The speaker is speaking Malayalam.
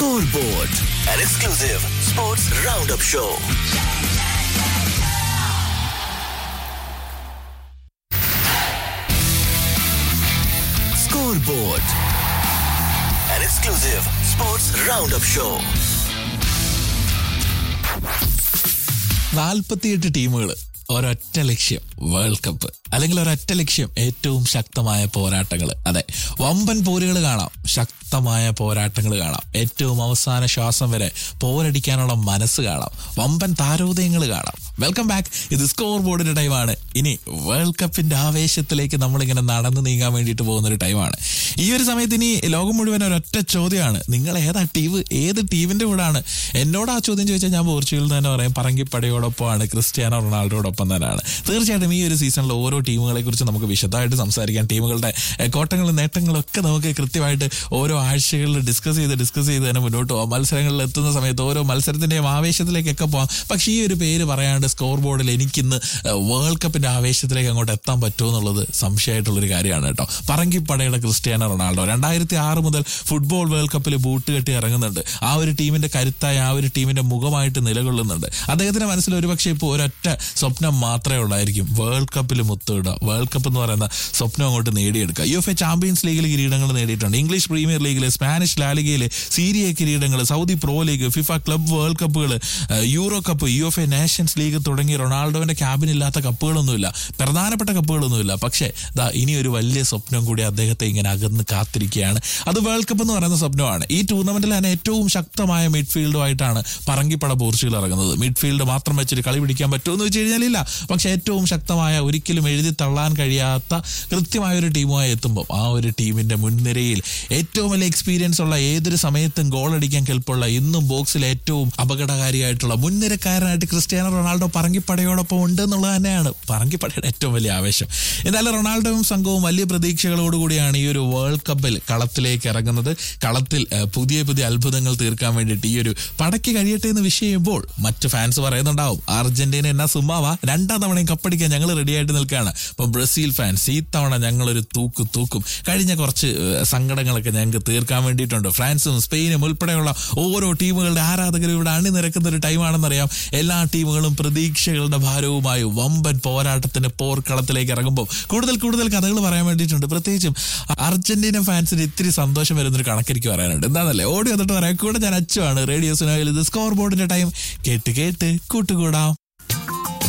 Scoreboard, an exclusive sports roundup show. Scoreboard, an exclusive sports roundup show. നാൽപ്പത്തിയെട്ട് ടീമുകൾ ഒരൊറ്റ ലക്ഷ്യം വേൾഡ് കപ്പ് അല്ലെങ്കിൽ ഒരൊറ്റ ലക്ഷ്യം ഏറ്റവും ശക്തമായ പോരാട്ടങ്ങൾ അതെ വമ്പൻ പോരുകൾ കാണാം ശക്തമായ പോരാട്ടങ്ങൾ കാണാം ഏറ്റവും അവസാന ശ്വാസം വരെ പോരടിക്കാനുള്ള മനസ്സ് കാണാം വമ്പൻ താരോദയങ്ങൾ കാണാം വെൽക്കം ബാക്ക് ഇത് സ്കോർ ബോർഡിന്റെ ടൈമാണ് ഇനി വേൾഡ് കപ്പിന്റെ ആവേശത്തിലേക്ക് നമ്മളിങ്ങനെ നടന്നു നീങ്ങാൻ വേണ്ടിയിട്ട് പോകുന്ന ഒരു ടൈമാണ് ഈ ഒരു സമയത്ത് ഇനി ലോകം മുഴുവൻ ഒരൊറ്റ ചോദ്യമാണ് നിങ്ങൾ ഏതാ ടീം ഏത് ടീമിന്റെ കൂടാണ് എന്നോട് ആ ചോദ്യം ചോദിച്ചാൽ ഞാൻ പോർച്ചുഗലിൽ തന്നെ പറയും പറങ്കിപ്പടയോടൊപ്പമാണ് ക്രിസ്ത്യാനോ റൊണാൾഡോടൊപ്പം തന്നെയാണ് തീർച്ചയായിട്ടും ഈ ഒരു സീസണിൽ ഓരോ ടീമുകളെ കുറിച്ച് നമുക്ക് വിശദമായിട്ട് സംസാരിക്കാം ടീമുകളുടെ ഏഹ്, കോട്ടങ്ങളും നേട്ടങ്ങളും ഒക്കെ നമുക്ക് കൃത്യമായിട്ട് ഓരോ ആഴ്ചകളിൽ ഡിസ്കസ് ചെയ്ത് ഡിസ്കസ് ചെയ്ത് തന്നെ മുന്നോട്ട് പോകാം മത്സരങ്ങളിൽ എത്തുന്ന സമയത്ത് ഓരോ മത്സരത്തിന്റെയും ആവേശത്തിലേക്കൊക്കെ പോകാം പക്ഷേ ഈ ഒരു പേര് പറയാണ്ട് സ്കോർ ബോർഡിൽ എനിക്കിന്ന് ഏഹ്, വേൾഡ് കപ്പിന്റെ ആവേശത്തിലേക്ക് അങ്ങോട്ട് എത്താൻ പറ്റുമോ എന്നുള്ളത് സംശയമായിട്ടുള്ളൊരു കാര്യമാണ് കേട്ടോ പറങ്കിപ്പടയുടെ ക്രിസ്ത്യാനോ റൊണാൾഡോ രണ്ടായിരത്തി ആറ് മുതൽ ഫുട്ബോൾ വേൾഡ് കപ്പിൽ ബൂട്ട് കെട്ടി ഇറങ്ങുന്നുണ്ട് ആ ഒരു ടീമിന്റെ കരുത്തായ ആ ഒരു ടീമിന്റെ മുഖമായിട്ട് നിലകൊള്ളുന്നുണ്ട് അദ്ദേഹത്തിന്റെ മനസ്സിൽ ഒരുപക്ഷെ ഇപ്പോൾ ഒരൊറ്റ സ്വപ്നം മാത്രമേ ഉള്ളായിരിക്കും വേൾഡ് കപ്പിൽ മുത്തിടുക വേൾഡ് കപ്പ് എന്ന് പറയുന്ന സ്വപ്നം അങ്ങോട്ട് നേടിയെടുക്കുക യു എഫ് എ ചാമ്പ്യൻസ് ലീഗിൽ കിരീടങ്ങൾ നേടിയിട്ടുണ്ട് ഇംഗ്ലീഷ് പ്രീമിയർ ലീഗിൽ സ്പാനിഷ് ലാലിഗയിൽ സീരിയ കിരീടങ്ങൾ Saudi pro league FIFA club world കപ്പുകൾ Euro cup U F A nations league തുടങ്ങി റൊണാൾഡോവിന്റെ ക്യാബിനില്ലാത്ത കപ്പുകളൊന്നുമില്ല പ്രധാനപ്പെട്ട കപ്പുകളൊന്നുമില്ല പക്ഷേ ദാ ഇനി ഒരു വലിയ സ്വപ്നം കൂടി അദ്ദേഹത്തെ ഇങ്ങനെ അകന്ന് കാത്തിരിക്കുകയാണ് അത് വേൾഡ് കപ്പ് എന്ന് പറയുന്ന സ്വപ്നമാണ് ഈ ടൂർണമെന്റിൽ തന്നെ ഏറ്റവും ശക്തമായ മിഡ്ഫീൽഡുമായിട്ടാണ് പറങ്കിപ്പട പോർച്ചുഗൽ ഇറങ്ങുന്നത് മിഡ്ഫീൽഡ് മാത്രം വെച്ചിട്ട് കളി പിടിക്കാൻ പറ്റുമെന്ന് വെച്ച് കഴിഞ്ഞാൽ ഇല്ല പക്ഷെ ഏറ്റവും ശക്തമായ ഒരിക്കലും എഴുതി തള്ളാൻ കഴിയാത്ത കൃത്യമായ ഒരു ടീമുമായി എത്തുമ്പോൾ ആ ഒരു ടീമിന്റെ മുൻനിരയിൽ ഏറ്റവും വലിയ എക്സ്പീരിയൻസ് ഉള്ള ഏതൊരു സമയത്തും ഗോൾ അടിക്കാൻ കെൽപ്പുള്ള ഇന്നും ബോക്സിൽ ഏറ്റവും അപകടകാരിയായിട്ടുള്ള മുൻനിരക്കാരനായിട്ട് ക്രിസ്ത്യാനോ റൊണാൾഡോ പറങ്കിപ്പടയോടൊപ്പം ഉണ്ട് എന്നുള്ളത് തന്നെയാണ് പറങ്കിപ്പടയുടെ ഏറ്റവും വലിയ ആവേശം എന്തായാലും റൊണാൾഡോയും സംഘവും വലിയ പ്രതീക്ഷകളോടുകൂടിയാണ് ഈ ഒരു വേൾഡ് കപ്പിൽ കളത്തിലേക്ക് ഇറങ്ങുന്നത് കളത്തിൽ ഏഹ്, പുതിയ പുതിയ അത്ഭുതങ്ങൾ തീർക്കാൻ വേണ്ടിയിട്ട് ഈ ഒരു പടയ്ക്ക് കഴിയട്ടെ എന്ന് വിഷ് ചെയ്യുമ്പോൾ മറ്റ് ഫാൻസ് പറയുന്നുണ്ടാവും അർജന്റീന എന്നാ സുമ്മാവാ രണ്ടാം തവണയും കപ്പടിക്കാൻ ഞങ്ങൾ റെഡിയായിട്ട് നിൽക്കുകയാണ് അപ്പൊ ബ്രസീൽ ഫാൻസ് ഈ തവണ ഞങ്ങളൊരു തൂക്ക് തൂക്കും കഴിഞ്ഞ കുറച്ച് ഏഹ്, സങ്കടങ്ങളൊക്കെ ഞങ്ങൾക്ക് തീർക്കാൻ വേണ്ടിയിട്ടുണ്ട് ഫ്രാൻസും സ്പെയിനും ഉൾപ്പെടെയുള്ള ഓരോ ടീമുകളുടെ ആരാധകരും ഇവിടെ അണിനിരക്കുന്ന ഒരു ടൈമാണെന്നറിയാം എല്ലാ ടീമുകളും പ്രതീക്ഷകളുടെ ഭാരവുമായി വമ്പൻ പോരാട്ടത്തിന്റെ പോർക്കളത്തിലേക്ക് ഇറങ്ങുമ്പോൾ കൂടുതൽ കൂടുതൽ കഥകൾ പറയാൻ വേണ്ടിയിട്ടുണ്ട് പ്രത്യേകിച്ചും അർജന്റീന ഫാൻസിന് ഇത്തിരി സന്തോഷം വരുന്നൊരു കണക്കെനിക്ക് പറയാനുണ്ട് എന്താണല്ലേ ഓടി വന്നിട്ട് പറയാം കൂടെ ഞാൻ അച്ചുവാണ് റേഡിയോ സുനോയിൽ ഇത് സ്കോർ ബോർഡിന്റെ ടൈം കേട്ട് കേട്ട് കൂട്ടുകൂടാം